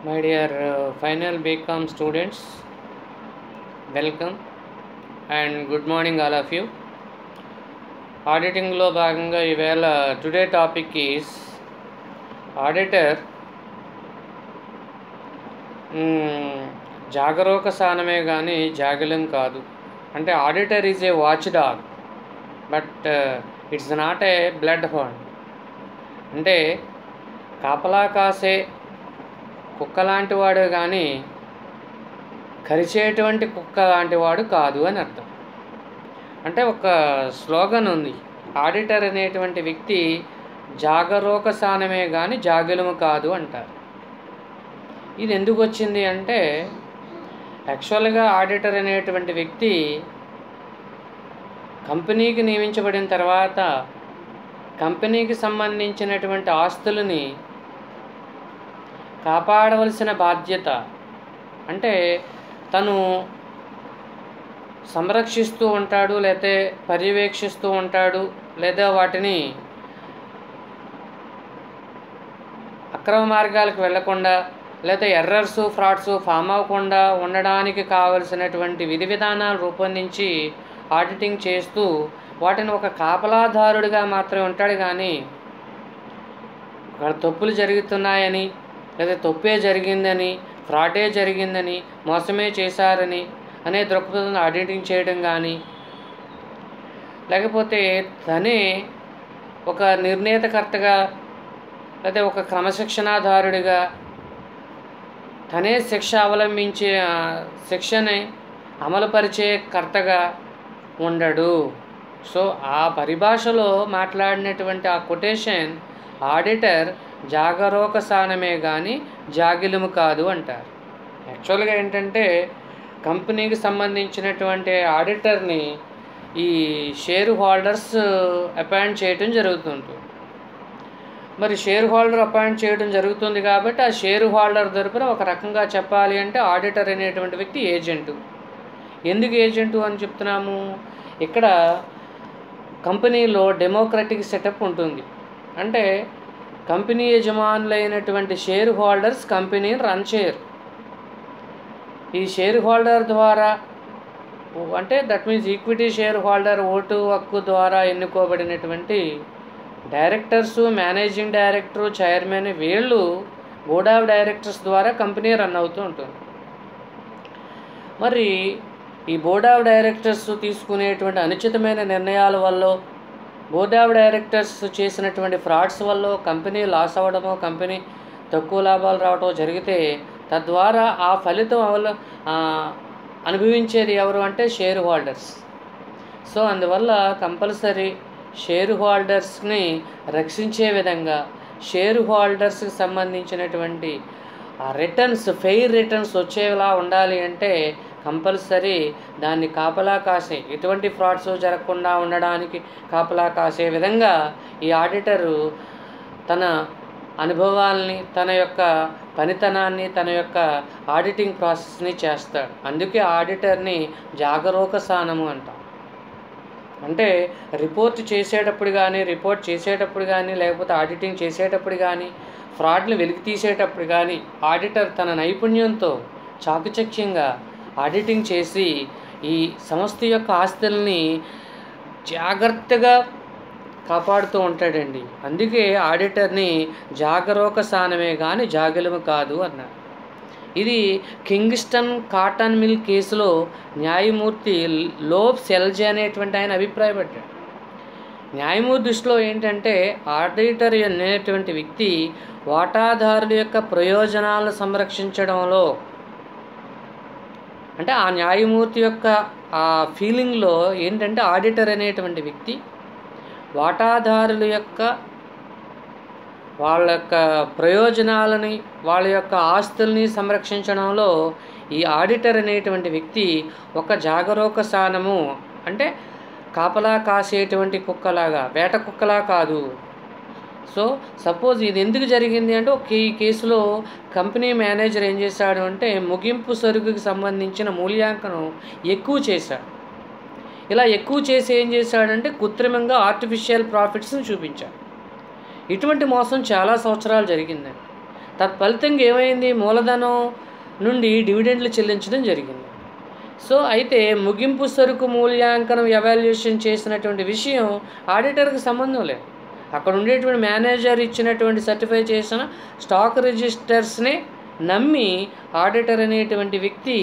My dear uh, final BCom students, welcome and good morning all of you. ఆడిటింగ్లో భాగంగా ఈవేళ today topic is auditor జాగరూక స్థానమే కానీ జాగలం కాదు అంటే auditor is a watch dog but it's not a bloodhound అంటే కాపలా కాసే కుక్క లాంటి వాడు కానీ కరిచేటువంటి కుక్క లాంటి వాడు కాదు అని అర్థం అంటే ఒక స్లోగన్ ఉంది ఆడిటర్ అనేటువంటి వ్యక్తి జాగరూక స్థానమే కానీ జాగలము కాదు అంటారు ఇది ఎందుకు వచ్చింది అంటే యాక్చువల్గా ఆడిటర్ అనేటువంటి వ్యక్తి కంపెనీకి నియమించబడిన తర్వాత కంపెనీకి సంబంధించినటువంటి ఆస్తులని కాపాడవలసిన బాధ్యత అంటే తను సంరక్షిస్తూ ఉంటాడు లేతే పర్యవేక్షిస్తూ ఉంటాడు లేదా వాటిని అక్రమ మార్గాలకు వెళ్లకుండా లేదా ఎర్రర్స్ ఫ్రాడ్స్ ఫామ్ అవ్వకుండా ఉండడానికి కావలసినటువంటి విధి విధానాలు రూపొందించి ఆడిటింగ్ చేస్తూ వాటిని ఒక కాపలాదారుడిగా మాత్రమే ఉంటాడు కానీ అక్కడ తప్పులు జరుగుతున్నాయని లేదా తప్పే జరిగిందని ఫ్రాడే జరిగిందని మోసమే చేశారని అనే దృక్పథంలో ఆడిటింగ్ చేయడం కానీ లేకపోతే తనే ఒక నిర్ణేతకర్తగా లేదా ఒక క్రమశిక్షణాధారుడిగా తనే శిక్ష అవలంబించే శిక్షని అమలుపరిచే కర్తగా ఉండడు సో ఆ పరిభాషలో మాట్లాడినటువంటి ఆ కొటేషన్ ఆడిటర్ జాగరూక స్థానమే కానీ జాగిలుము కాదు అంటారు యాక్చువల్గా ఏంటంటే కంపెనీకి సంబంధించినటువంటి ఆడిటర్ని ఈ షేర్ హోల్డర్స్ అపాయింట్ చేయటం జరుగుతుంటుంది మరి షేర్ హోల్డర్ అపాయింట్ చేయడం జరుగుతుంది కాబట్టి ఆ షేర్ హోల్డర్ తరపున ఒక రకంగా చెప్పాలి అంటే ఆడిటర్ అనేటువంటి వ్యక్తి ఏజెంటు ఎందుకు ఏజెంటు అని చెప్తున్నాము ఇక్కడ కంపెనీలో డెమోక్రటిక్ సెటప్ ఉంటుంది అంటే కంపెనీ యజమానులైనటువంటి షేర్ హోల్డర్స్ కంపెనీని రన్ చేయరు ఈ షేర్ హోల్డర్ ద్వారా అంటే that means equity shareholder ఓటు హక్కు ద్వారా ఎన్నుకోబడినటువంటి డైరెక్టర్సు మేనేజింగ్ డైరెక్టరు చైర్మన్ వీళ్ళు బోర్డ్ ఆఫ్ డైరెక్టర్స్ ద్వారా కంపెనీ రన్ అవుతూ ఉంటుంది మరి ఈ బోర్డ్ ఆఫ్ డైరెక్టర్స్ తీసుకునేటువంటి అనుచితమైన నిర్ణయాల వల్ల బోర్డ్ ఆఫ్ డైరెక్టర్స్ చేసినటువంటి ఫ్రాడ్స్ వల్ల కంపెనీ లాస్ అవ్వడమో కంపెనీ తక్కువ లాభాలు రావడమో జరిగితే తద్వారా ఆ ఫలితం అవల అనుభవించేది ఎవరు అంటే షేర్ హోల్డర్స్ సో అందువల్ల కంపల్సరీ షేర్ హోల్డర్స్ని రక్షించే విధంగా షేర్ హోల్డర్స్కి సంబంధించినటువంటి ఆ రిటర్న్స్ ఫెయిర్ రిటర్న్స్ వచ్చేలా ఉండాలి అంటే కంపల్సరీ దాన్ని కాపలా కాసే ఎటువంటి ఫ్రాడ్స్ జరగకుండా ఉండడానికి కాపలా కాసే విధంగా ఈ ఆడిటరు తన అనుభవాల్ని తన యొక్క పనితనాన్ని తన యొక్క ఆడిటింగ్ ప్రాసెస్ని చేస్తాడు అందుకే ఆడిటర్ని జాగరూక స్థానము అంటాం అంటే రిపోర్ట్ చేసేటప్పుడు కానీ రిపోర్ట్ చేసేటప్పుడు కానీ లేకపోతే ఆడిటింగ్ చేసేటప్పుడు కానీ ఫ్రాడ్ని వెలికి తీసేటప్పుడు కానీ ఆడిటర్ తన నైపుణ్యంతో చాకుచక్యంగా ఆడిటింగ్ చేసి ఈ సంస్థ యొక్క ఆస్తుల్ని జాగ్రత్తగా కాపాడుతూ ఉంటాడండి అందుకే ఆడిటర్ని జాగరూక స్థానమే కానీ జాగలము కాదు అన్నారు ఇది కింగ్స్టన్ కాటన్ మిల్ కేసులో న్యాయమూర్తి లోబ్ సెల్జే అనేటువంటి ఆయన అభిప్రాయపడ్డాడు న్యాయమూర్తి దృష్టిలో ఏంటంటే ఆడిటర్ అనేటువంటి వ్యక్తి వాటాదారుల యొక్క ప్రయోజనాలను సంరక్షించడంలో అంటే ఆ న్యాయమూర్తి యొక్క ఆ ఫీలింగ్లో ఏంటంటే ఆడిటర్ అనేటువంటి వ్యక్తి వాటాదారుల యొక్క వాళ్ళ యొక్క ప్రయోజనాలని వాళ్ళ యొక్క ఆస్తుల్ని సంరక్షించడంలో ఈ ఆడిటర్ అనేటువంటి వ్యక్తి ఒక జాగరూక స్థానము అంటే కాపలా కాసేటువంటి కుక్కలాగా వేట కుక్కలా కాదు సో సపోజ్ ఇది ఎందుకు జరిగింది అంటే ఒక ఈ కేసులో కంపెనీ మేనేజర్ ఏం చేశాడు అంటే ముగింపు సరుకుకి సంబంధించిన మూల్యాంకనం ఎక్కువ చేశాడు ఇలా ఎక్కువ చేసి ఏం చేశాడంటే కృత్రిమంగా ఆర్టిఫిషియల్ ప్రాఫిట్స్ని చూపించాడు ఇటువంటి మోసం చాలా సంవత్సరాలు జరిగిందండి తత్ఫలితంగా ఏమైంది మూలధనం నుండి డివిడెండ్లు చెల్లించడం జరిగింది సో అయితే ముగింపు సరుకు మూల్యాంకనం ఎవాల్యుయేషన్ చేసినటువంటి విషయం ఆడిటర్కి సంబంధం లేదు అక్కడ ఉండేటువంటి మేనేజర్ ఇచ్చినటువంటి సర్టిఫై చేసిన స్టాక్ రిజిస్టర్స్ని నమ్మి ఆడిటర్ అనేటువంటి వ్యక్తి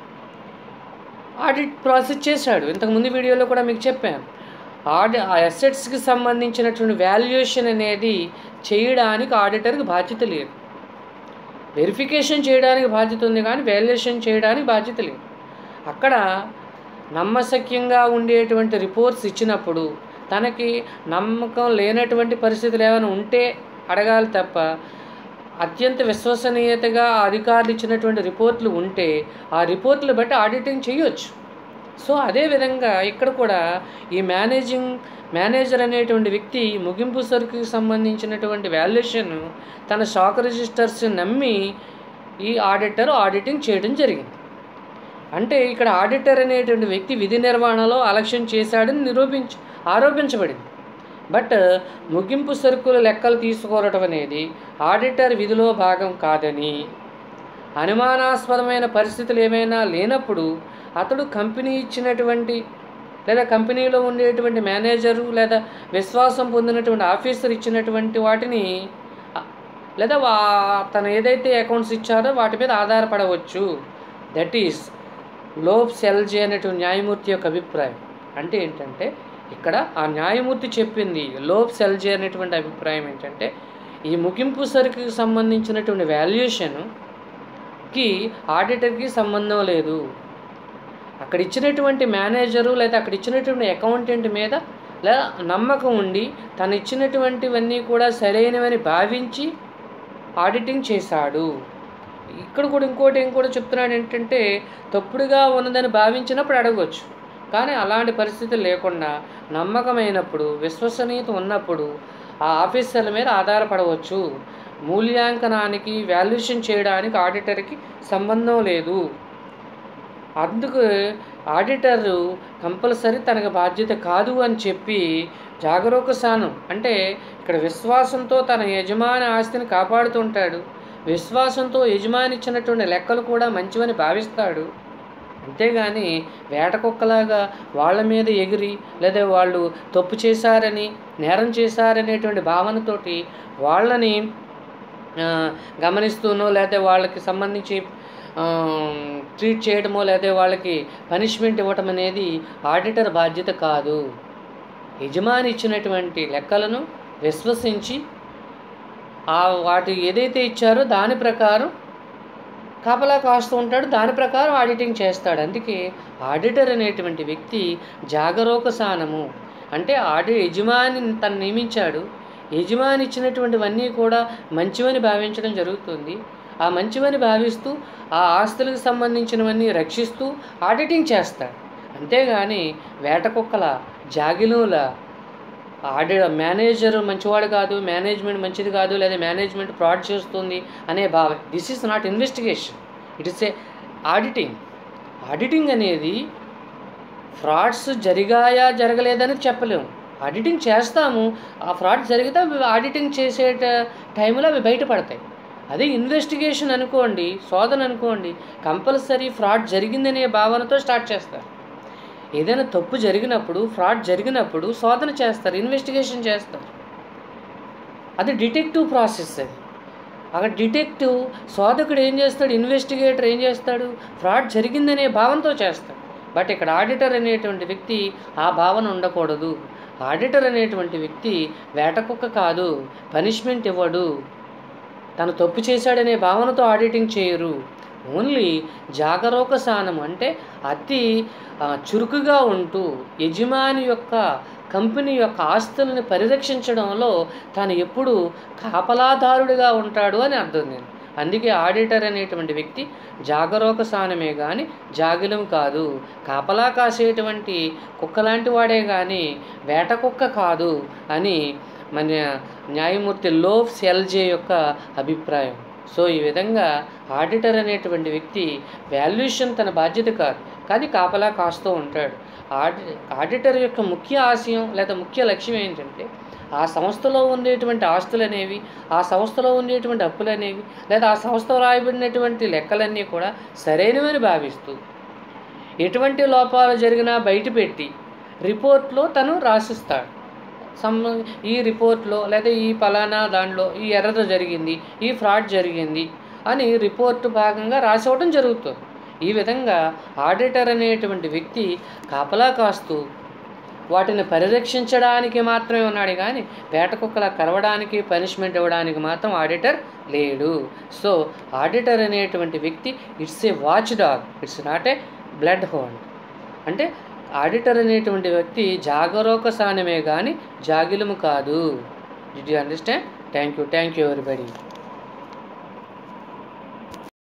ఆడిట్ ప్రాసెస్ చేశాడు ఇంతకుముందు వీడియోలో కూడా మీకు చెప్పాను ఆడి ఆ అసెట్స్కి సంబంధించినటువంటి వాల్యుయేషన్ అనేది చేయడానికి ఆడిటర్కి బాధ్యత లేదు వెరిఫికేషన్ చేయడానికి బాధ్యత ఉంది కానీ వాల్యుయేషన్ చేయడానికి బాధ్యత లేదు అక్కడ నమ్మశక్యంగా ఉండేటువంటి రిపోర్ట్స్ ఇచ్చినప్పుడు తనకి నమ్మకం లేనటువంటి పరిస్థితులు ఏమైనా ఉంటే అడగాలి తప్ప అత్యంత విశ్వసనీయతగా ఆ అధికారులు ఇచ్చినటువంటి రిపోర్ట్లు ఉంటే ఆ రిపోర్ట్లు బట్టి ఆడిటింగ్ చేయొచ్చు సో అదేవిధంగా ఇక్కడ కూడా ఈ మేనేజింగ్ మేనేజర్ అనేటువంటి వ్యక్తి ముగింపు సరుకుకి సంబంధించినటువంటి వాల్యుయేషన్ తన స్టాక్ రిజిస్టర్స్ నమ్మి ఈ ఆడిటర్ ఆడిటింగ్ చేయడం జరిగింది అంటే ఇక్కడ ఆడిటర్ అనేటువంటి వ్యక్తి విధి నిర్వహణలో అలక్ష్యం చేశాడని నిరూపించ ఆరోపించబడింది బట్ ముగింపు సరుకుల లెక్కలు తీసుకోవటం అనేది ఆడిటర్ విధిలో భాగం కాదని అనుమానాస్పదమైన పరిస్థితులు ఏమైనా లేనప్పుడు అతడు కంపెనీ ఇచ్చినటువంటి లేదా కంపెనీలో ఉండేటువంటి మేనేజరు లేదా విశ్వాసం పొందినటువంటి ఆఫీసర్ ఇచ్చినటువంటి వాటిని ఆ, లేదా వా తను ఏదైతే అకౌంట్స్ ఇచ్చారో వాటి మీద ఆధారపడవచ్చు దట్ ఈస్ లోప్ సెల్జీ అనేటువంటి న్యాయమూర్తి యొక్క అభిప్రాయం అంటే ఏంటంటే ఇక్కడ ఆ న్యాయమూర్తి చెప్పింది లోప్ సెల్జీ అనేటువంటి అభిప్రాయం ఏంటంటే ఈ ముగింపు సరుకుకి సంబంధించినటువంటి వాల్యుయేషన్కి ఆడిటర్కి సంబంధం లేదు అక్కడ ఇచ్చినటువంటి మేనేజరు లేదా అక్కడ ఇచ్చినటువంటి అకౌంటెంట్ మీద లేదా నమ్మకం ఉండి తను ఇచ్చినటువంటివన్నీ కూడా సరైనవని భావించి ఆడిటింగ్ చేశాడు ఇక్కడ కూడా ఇంకోటి ఏం కూడా చెప్తున్నాడు ఏంటంటే తప్పుడుగా ఉన్నదని భావించినప్పుడు అడగవచ్చు కానీ అలాంటి పరిస్థితి లేకుండా నమ్మకమైనప్పుడు విశ్వసనీయత ఉన్నప్పుడు ఆ ఆఫీసర్ల మీద ఆధారపడవచ్చు మూల్యాంకనానికి వాల్యుయేషన్ చేయడానికి ఆడిటర్కి సంబంధం లేదు అందుకు ఆడిటర్ కంపల్సరీ తనకు బాధ్యత కాదు అని చెప్పి జాగరూక స్థానం అంటే ఇక్కడ విశ్వాసంతో తన యజమాని ఆస్తిని కాపాడుతుంటాడు విశ్వాసంతో యజమాని ఇచ్చినటువంటి లెక్కలు కూడా మంచివని భావిస్తాడు అంతేగాని వేట కుక్కలాగా వాళ్ళ మీద ఎగిరి లేదా వాళ్ళు తప్పు చేశారని నేరం చేశారనేటువంటి భావనతోటి వాళ్ళని ఆ, గమనిస్తూనో లేదా వాళ్ళకి సంబంధించి ట్రీట్ చేయడమో లేదా వాళ్ళకి పనిష్మెంట్ ఇవ్వటం అనేది ఆడిటర్ బాధ్యత కాదు యజమాని ఇచ్చినటువంటి లెక్కలను విశ్వసించి ఆ వాటి ఏదైతే ఇచ్చారో దాని ప్రకారం కాపలా కాస్తూ ఉంటాడు దాని ప్రకారం ఆడిటింగ్ చేస్తాడు అందుకే ఆడిటర్ అనేటువంటి వ్యక్తి జాగరూకసానము అంటే ఆడి యజమాని తను నియమించాడు యజమాని ఇచ్చినటువంటివన్నీ కూడా మంచివని భావించడం జరుగుతుంది ఆ మంచివని భావిస్తూ ఆ ఆస్తులకు సంబంధించినవన్నీ రక్షిస్తూ ఆడిటింగ్ చేస్తాడు అంతేగాని వేట కుక్కల జాగిలుల ఆడి మేనేజర్ మంచివాడు కాదు మేనేజ్మెంట్ మంచిది కాదు లేదా మేనేజ్మెంట్ ఫ్రాడ్ చేస్తుంది అనే భావం this is not investigation it is a auditing auditing అనేది ఫ్రాడ్స్ జరిగాయా జరగలేదని చెప్పలేము ఆడిటింగ్ చేస్తాము ఆ ఫ్రాడ్ జరిగితే అవి ఆడిటింగ్ చేసే ట- టైంలో అవి బయటపడతాయి అదే ఇన్వెస్టిగేషన్ అనుకోండి శోధన అనుకోండి కంపల్సరీ ఫ్రాడ్ జరిగిందనే భావనతో స్టార్ట్ చేస్తారు ఏదైనా తప్పు జరిగినప్పుడు ఫ్రాడ్ జరిగినప్పుడు శోధన చేస్తారు ఇన్వెస్టిగేషన్ చేస్తారు అది డిటెక్టివ్ ప్రాసెస్ అది అక్కడ డిటెక్టివ్ శోధకుడు ఏం చేస్తాడు ఇన్వెస్టిగేటర్ ఏం చేస్తాడు ఫ్రాడ్ జరిగిందనే భావనతో చేస్తాడు బట్ ఇక్కడ ఆడిటర్ అనేటువంటి వ్యక్తి ఆ భావన ఉండకూడదు ఆడిటర్ అనేటువంటి వ్యక్తి వేట కుక్క కాదు పనిష్మెంట్ ఇవ్వడు తను తప్పు చేశాడనే భావనతో ఆడిటింగ్ చేయరు ఓన్లీ జాగరూక స్థానం అంటే అతి ఆ, చురుకుగా ఉంటూ యజమాని యొక్క కంపెనీ యొక్క ఆస్తుల్ని పరిరక్షించడంలో తను ఎప్పుడు కాపలాదారుడిగా ఉంటాడు అని అర్థం నేను అందుకే ఆడిటర్ అనేటువంటి వ్యక్తి జాగరూక స్థానమే కానీ జాగిలం కాదు కాపలా కాసేటువంటి కుక్క లాంటి వాడే కానీ వేట కుక్క కాదు అని మన న్యాయమూర్తి లోఫ్ సెల్జే యొక్క అభిప్రాయం సో ఈ విధంగా ఆడిటర్ అనేటువంటి వ్యక్తి వాల్యుయేషన్ తన బాధ్యత కాదు కానీ కాపలా కాస్తూ ఉంటాడు ఆడి ఆడిటర్ యొక్క ముఖ్య ఆశయం లేదా ముఖ్య లక్ష్యం ఏంటంటే ఆ సంస్థలో ఉండేటువంటి ఆస్తులు అనేవి ఆ సంస్థలో ఉండేటువంటి అప్పులు అనేవి లేదా ఆ సంస్థలో రాయబడినటువంటి లెక్కలన్నీ కూడా సరైనవని భావిస్తూ ఎటువంటి లోపాలు జరిగినా బయటపెట్టి రిపోర్ట్లో తను రాసిస్తాడు సమ్ ఈ రిపోర్ట్లో లేదా ఈ పలానా దాంట్లో ఈ ఎర్రర్ జరిగింది ఈ ఫ్రాడ్ జరిగింది అని రిపోర్ట్ భాగంగా రాసివ్వడం జరుగుతుంది ఈ విధంగా ఆడిటర్ అనేటువంటి వ్యక్తి కాపలా కాస్తూ వాటిని పరిరక్షించడానికి మాత్రమే ఉన్నాడు కానీ పేట కుక్కల కరవడానికి పనిష్మెంట్ ఇవ్వడానికి మాత్రం ఆడిటర్ లేడు సో ఆడిటర్ అనేటువంటి వ్యక్తి it's a watch dog it's not a bloodhound అంటే ఆడిటర్ అనేటువంటి వ్యక్తి జాగరూక సానమే కానీ జాగిలము కాదు do you understand thank you thank you everybody